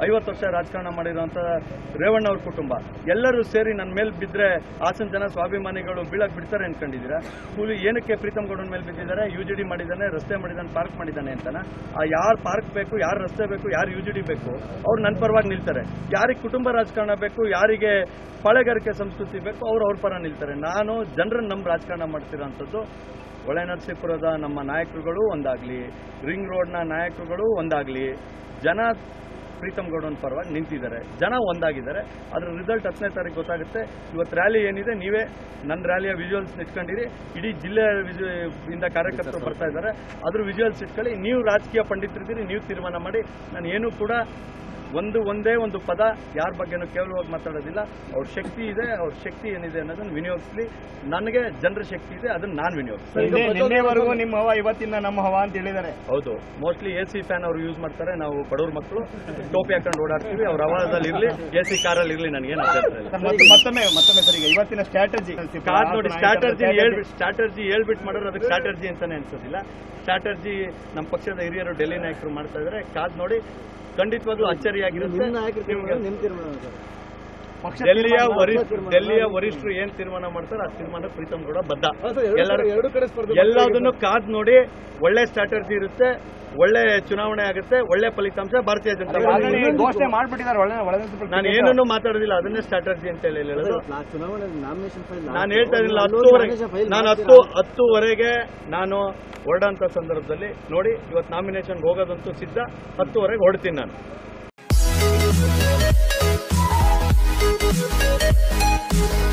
ಐವತ್ತು ವರ್ಷ ರಾಜಕಾರಣ ಮಾಡಿರುವಂತ ರೇವಣ್ಣ ಅವ್ರ ಕುಟುಂಬ ಎಲ್ಲರೂ ಸೇರಿ ನನ್ನ ಮೇಲೆ ಬಿದ್ದರೆ ಹಾಸನ ಜನ ಸ್ವಾಭಿಮಾನಿಗಳು ಬೀಳಕ್ ಬಿಡ್ತಾರೆ ಅನ್ಕೊಂಡಿದ್ದೀರಾ ಕೂಲಿ ಏನಕ್ಕೆ ಪ್ರೀತಮ್ ಗೌಡನ ಮೇಲೆ ಬಿದ್ದಿದ್ದಾರೆ ಯು ಜಿ ಡಿ ಮಾಡಿದ್ದಾನೆ ರಸ್ತೆ ಮಾಡಿದ್ದಾನೆ ಪಾರ್ಕ್ ಮಾಡಿದ್ದಾನೆ ಅಂತಾನ ಆ ಯಾರು ಪಾರ್ಕ್ ಬೇಕು ಯಾರು ರಸ್ತೆ ಬೇಕು ಯಾರು ಯು ಜಿ ಡಿ ಬೇಕು ಅವ್ರು ನನ್ನ ಪರವಾಗಿ ನಿಲ್ತಾರೆ ಯಾರಿಗೆ ಕುಟುಂಬ ರಾಜಕಾರಣ ಬೇಕು ಯಾರಿಗೆ ಪಾಳೆಗಾರಿಕೆ ಸಂಸ್ಕೃತಿ ಬೇಕು ಅವ್ರು ಅವ್ರ ಪರ ನಿಲ್ತಾರೆ ನಾನು ಜನರನ್ನ ನಮ್ಮ ರಾಜಕಾರಣ ಮಾಡ್ತಿರೋಂಥದ್ದು ಒಳೆ ನರಸೀಪುರದ ನಮ್ಮ ನಾಯಕರುಗಳು ಒಂದಾಗ್ಲಿ ರಿಂಗ್ ರೋಡ್ನ ನಾಯಕರುಗಳು ಒಂದಾಗ್ಲಿ ಜನ ಪ್ರೀತಮ್ ಗೌಡನ ಪರವಾಗಿ ನಿಂತಿದ್ದಾರೆ ಜನ ಒಂದಾಗಿದ್ದಾರೆ ಅದ್ರ ರಿಸಲ್ಟ್ ಹತ್ತನೇ ತಾರೀಕು ಗೊತ್ತಾಗುತ್ತೆ ಇವತ್ತು ರ್ಯಾಲಿ ಏನಿದೆ ನೀವೇ ನನ್ನ ರ್ಯಾಲಿಯ ವಿಜುವಲ್ಸ್ ಇಟ್ಕೊಂಡಿರಿ ಇಡೀ ಜಿಲ್ಲೆ ವಿಜು ಇಂದ ಕಾರ್ಯಕರ್ತರು ಬರ್ತಾ ಇದ್ದಾರೆ ಅದ್ರ ವಿಜುವಲ್ಸ್ ಇಟ್ಕೊಳ್ಳಿ ನೀವು ರಾಜಕೀಯ ಪಂಡಿತರಿದ್ದೀರಿ ನೀವು ತೀರ್ಮಾನ ಮಾಡಿ ನಾನು ಏನೂ ಕೂಡ ಒಂದು ಒಂದೇ ಒಂದು ಪದ ಯಾರ ಬಗ್ಗೆನೂ ಕೇವಲವಾಗಿ ಮಾತಾಡೋದಿಲ್ಲ ಅವ್ರ ಶಕ್ತಿ ಇದೆ ಅವ್ರ ಶಕ್ತಿ ಏನಿದೆ ಅನ್ನೋದನ್ನ ವಿನಿಯೋಗಿಸ್ಲಿ ನನಗೆ ಜನರ ಶಕ್ತಿ ಇದೆ ಅದನ್ನ ನಾನು ವಿನಿಯೋಗಿಸ್ತೀನಿ ನಿನ್ನೆ- ನಿನ್ನೆವರೆಗೂ ನಿಮ್ಮ ಹವಾ ಇವತ್ತಿನ ನಮ್ಮ ಹವಾ ಅಂತ ಹೇಳಿದ್ದಾರೆ ಹೌದು ಮೋಸ್ಟ್ಲಿ ಎ ಸಿ ಫ್ಯಾನ್ ಅವ್ರು ಯೂಸ್ ಮಾಡ್ತಾರೆ ನಾವು ಬಡವ್ರ ಮಕ್ಕಳು ಟೋಪಿ ಹಾಕೊಂಡು ಓಡಾಡ್ತೀವಿ ಅವ್ರ ಅವಾಜಲ್ಲಿ ಇರಲಿ ಎ ಸಿ ಕಾರಲ್ಲಿ ಇರಲಿ ನನಗೇನು ಅಭ್ಯಂತರ ಇಲ್ಲ ಮತ್ತೆ ಮತ್ತೊಮ್ಮೆ ಮತ್ತೊಮ್ಮೆ ಸರ್ ಈಗ ಇವತ್ತಿನ ಸ್ಟ್ರಾಟಜಿ ಕಾದ್ ನೋಡಿ ಸ್ಟ್ರಾಟರ್ಜಿ ಹೇಳ್ಬಿಟ್ಟು ಸ್ಟ್ರಾಟರ್ಜಿ ಹೇಳ್ಬಿಟ್ಟು ಮಾಡೋರು ಅದಕ್ಕೆ ಸ್ಟ್ರಾಟರ್ಜಿ ಅಂತಾನೆ ಅನ್ಸೋದಿಲ್ಲ ಸ್ಟ್ರಾಟರ್ಜಿ ನಮ್ಮ ಪಕ್ಷದ ಹಿರಿಯರು ಡೆಲ್ಲಿ ನಾಯಕರು ಮಾಡ್ತಾ ಇದ್ದಾರೆ ಕಾದ್ ನೋಡಿ ಖಂಡಿತವಾಗ್ಲೂ ಅಚ್ಚರಿಯಾಗಿರುತ್ತೆ ನಿಮ್ಗೆ ಡೆಲ್ಲಿಯ ವರಿಷ್ಠ ಡೆಲ್ಲಿಯ ವರಿಷ್ಠರು ಏನ್ ತೀರ್ಮಾನ ಮಾಡ್ತಾರೆ ಆ ತೀರ್ಮಾನ ಪ್ರೀತಮ್ ಕೂಡ ಬದ್ಧ ಎಲ್ಲರೂ ಎಲ್ಲದನ್ನು ಕಾದ್ ನೋಡಿ ಒಳ್ಳೆ ಸ್ಟ್ರಾಟರ್ಜಿ ಇರುತ್ತೆ ಒಳ್ಳೆ ಚುನಾವಣೆ ಆಗುತ್ತೆ ಒಳ್ಳೆ ಫಲಿತಾಂಶ ಭಾರತೀಯ ಜನತಾ ಆಲ್ರೆಡಿ ಪಾರ್ಟಿ ಘೋಷಣೆ ಮಾಡ್ಬಿಟ್ಟಿದ್ದಾರೆ ಒಳ್ಳೆ ಒಳಗೆ ನಾನು ಏನನ್ನೂ ಮಾತಾಡೋದಿಲ್ಲ ಅದನ್ನೇ ಸ್ಟ್ರಾಟರ್ಜಿ ಅಂತ ಹೇಳಿ ಹೇಳೋದು ಚುನಾವಣೆ ನಾಮಿನೇಷನ್ ಫೈಲ್ ನಾನು ಹೇಳ್ತಾ ಇದ್ದಿಲ್ಲ ಹತ್ತುವರೆಗೆ ನಾನು ಹತ್ತು ಹತ್ತುವರೆಗೆ ನಾನು ಹೊರಡಂತ ಸಂದರ್ಭದಲ್ಲಿ ನೋಡಿ ಇವತ್ತು ನಾಮಿನೇಷನ್ಗೆ ಹೋಗೋದಂತೂ ಸಿದ್ಧ ಹತ್ತುವರೆಗೆ ಹೊರಡ್ತೀನಿ ನಾನು